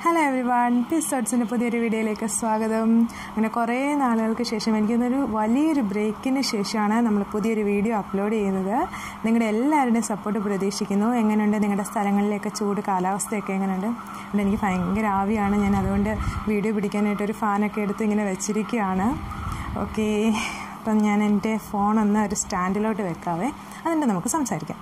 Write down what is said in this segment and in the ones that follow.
hello everyone peace തോട്ട്സിൻ്റെ പുതിയൊരു വീഡിയോയിലേക്ക് സ്വാഗതം അങ്ങനെ കുറേ നാളുകൾക്ക് ശേഷം എനിക്കൊന്നൊരു വലിയൊരു ബ്രേക്കിന് ശേഷമാണ് നമ്മൾ പുതിയൊരു വീഡിയോ അപ്ലോഡ് ചെയ്യുന്നത് നിങ്ങളുടെ എല്ലാവരുടെയും സപ്പോർട്ട് പ്രതീക്ഷിക്കുന്നു എങ്ങനെയുണ്ട് നിങ്ങളുടെ സ്ഥലങ്ങളിലേക്ക് ചൂട് കാലാവസ്ഥയൊക്കെ എങ്ങനെയുണ്ട് അതുകൊണ്ട് എനിക്ക് ഭയങ്കര ആവിയാണ് ഞാൻ അതുകൊണ്ട് വീഡിയോ പിടിക്കാനായിട്ട് ഒരു ഫാനൊക്കെ എടുത്ത് ഇങ്ങനെ വെച്ചിരിക്കുകയാണ് ഓക്കെ അപ്പം ഞാൻ എൻ്റെ ഫോണൊന്ന് ഒരു സ്റ്റാൻഡിലോട്ട് വെക്കാവേ അതിൻ്റെ നമുക്ക് സംസാരിക്കാം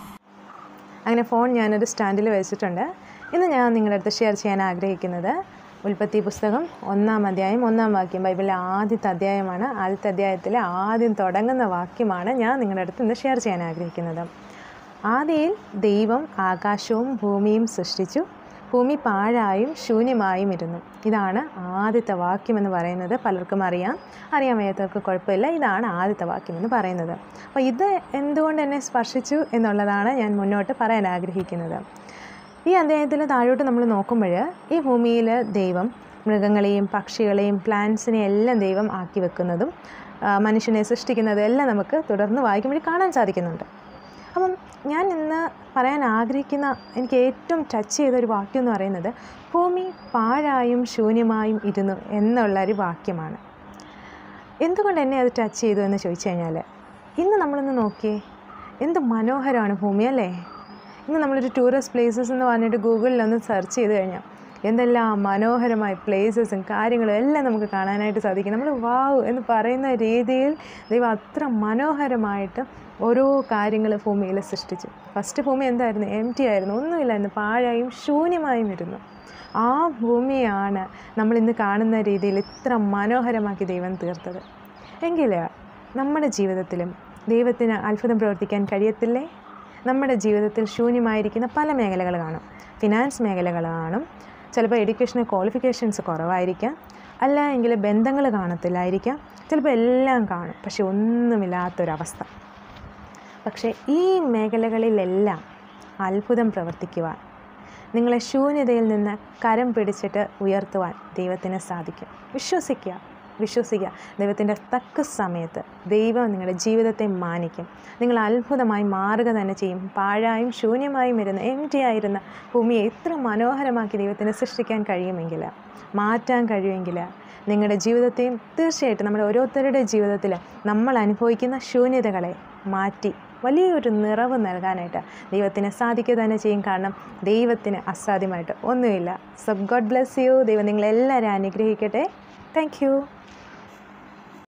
അങ്ങനെ ഫോൺ ഞാനൊരു സ്റ്റാൻഡിൽ വെച്ചിട്ടുണ്ട് ഇന്ന് ഞാൻ നിങ്ങളുടെ അടുത്ത് ഷെയർ ചെയ്യാൻ ആഗ്രഹിക്കുന്നത് ഉൽപ്പത്തി പുസ്തകം ഒന്നാം അധ്യായം ഒന്നാം വാക്യം ബൈബിളിലെ ആദ്യത്തെ അധ്യായമാണ് ആദ്യത്തെ അധ്യായത്തിലെ ആദ്യം തുടങ്ങുന്ന വാക്യമാണ് ഞാൻ നിങ്ങളുടെ അടുത്ത് ഇന്ന് ഷെയർ ചെയ്യാൻ ആഗ്രഹിക്കുന്നത് ആദിയിൽ ദൈവം ആകാശവും ഭൂമിയും സൃഷ്ടിച്ചു ഭൂമി പാഴായും ശൂന്യമായും ഇരുന്നു ഇതാണ് ആദ്യത്തെ വാക്യം എന്ന് പറയുന്നത് പലർക്കും അറിയാം അറിയാൻ വയ്യാത്തവർക്ക് കുഴപ്പമില്ല ഇതാണ് ആദ്യത്തെ വാക്യം എന്ന് പറയുന്നത് അപ്പോൾ ഇത് എന്തുകൊണ്ട് എന്നെ സ്പർശിച്ചു എന്നുള്ളതാണ് ഞാൻ മുന്നോട്ട് പറയാൻ ആഗ്രഹിക്കുന്നത് ഈ അധ്യായത്തിൽ താഴോട്ട് നമ്മൾ നോക്കുമ്പോൾ ഈ ഭൂമിയിൽ ദൈവം മൃഗങ്ങളെയും പക്ഷികളെയും പ്ലാന്റ്സിനെയും എല്ലാം ദൈവം ആക്കി വെക്കുന്നതും മനുഷ്യനെ സൃഷ്ടിക്കുന്നതും എല്ലാം നമുക്ക് തുടർന്ന് വായിക്കുമ്പോൾ കാണാൻ സാധിക്കുന്നുണ്ട് അപ്പം ഞാൻ ഇന്ന് പറയാൻ ആഗ്രഹിക്കുന്ന എനിക്ക് ഏറ്റവും ടച്ച് ചെയ്ത ഒരു വാക്യം എന്ന് പറയുന്നത് ഭൂമി പാഴായും ശൂന്യമായും ഇരുന്നു എന്നുള്ള ഒരു വാക്യമാണ് എന്തുകൊണ്ട് എന്നെ അത് ടച്ച് ചെയ്തു എന്ന് ചോദിച്ചു കഴിഞ്ഞാൽ ഇന്ന് നമ്മളൊന്ന് നോക്കിയേ എന്ത് മനോഹരമാണ് ഭൂമി അല്ലേ ഇന്ന് നമ്മളൊരു ടൂറിസ്റ്റ് പ്ലേസസ് എന്ന് പറഞ്ഞിട്ട് ഗൂഗിളിലൊന്ന് സെർച്ച് ചെയ്ത് കഴിഞ്ഞാൽ എന്തെല്ലാം മനോഹരമായ പ്ലേസസും കാര്യങ്ങളും എല്ലാം നമുക്ക് കാണാനായിട്ട് സാധിക്കും നമ്മൾ വാവ് എന്ന് പറയുന്ന രീതിയിൽ ദൈവം അത്ര മനോഹരമായിട്ട് ഓരോ കാര്യങ്ങൾ ഭൂമിയിൽ സൃഷ്ടിച്ചു ഫസ്റ്റ് ഭൂമി എന്തായിരുന്നു എം ടി ആയിരുന്നു ഒന്നുമില്ലായിരുന്നു പാഴായും ശൂന്യമായും ഇരുന്നു ആ ഭൂമിയാണ് നമ്മളിന്ന് കാണുന്ന രീതിയിൽ ഇത്ര മനോഹരമാക്കി ദൈവം തീർത്തത് എങ്കിൽ നമ്മുടെ ജീവിതത്തിലും ദൈവത്തിന് അത്ഭുതം പ്രവർത്തിക്കാൻ കഴിയത്തില്ലേ നമ്മുടെ ജീവിതത്തിൽ ശൂന്യമായിരിക്കുന്ന പല മേഖലകൾ കാണും ഫിനാൻസ് മേഖലകൾ കാണും ചിലപ്പോൾ എഡ്യൂക്കേഷണൽ ക്വാളിഫിക്കേഷൻസ് കുറവായിരിക്കാം അല്ല എങ്കിൽ ബന്ധങ്ങൾ കാണത്തില്ലായിരിക്കാം ചിലപ്പോൾ എല്ലാം കാണും പക്ഷെ ഒന്നുമില്ലാത്തൊരവസ്ഥ പക്ഷേ ഈ മേഖലകളിലെല്ലാം അത്ഭുതം പ്രവർത്തിക്കുവാൻ നിങ്ങളെ ശൂന്യതയിൽ നിന്ന് കരം പിടിച്ചിട്ട് ഉയർത്തുവാൻ ദൈവത്തിന് സാധിക്കും വിശ്വസിക്കുക വിശ്വസിക്കുക ദൈവത്തിൻ്റെ തക്ക സമയത്ത് ദൈവം നിങ്ങളുടെ ജീവിതത്തെ മാനിക്കും നിങ്ങൾ അത്ഭുതമായി മാറുക തന്നെ ചെയ്യും പാഴായും ശൂന്യമായും ഇരുന്ന എം ടി ആയിരുന്ന ഭൂമിയെ ഇത്ര മനോഹരമാക്കി ദൈവത്തിന് സൃഷ്ടിക്കാൻ കഴിയുമെങ്കിൽ മാറ്റാൻ കഴിയുമെങ്കിൽ നിങ്ങളുടെ ജീവിതത്തെയും തീർച്ചയായിട്ടും നമ്മുടെ ഓരോരുത്തരുടെ ജീവിതത്തിൽ നമ്മൾ അനുഭവിക്കുന്ന ശൂന്യതകളെ മാറ്റി വലിയൊരു നിറവ് നൽകാനായിട്ട് ദൈവത്തിന് സാധിക്കുക തന്നെ ചെയ്യും കാരണം ദൈവത്തിന് അസാധ്യമായിട്ട് ഒന്നുമില്ല സോ ഗോഡ് ബ്ലെസ് യു ദൈവം നിങ്ങളെല്ലാവരും അനുഗ്രഹിക്കട്ടെ താങ്ക്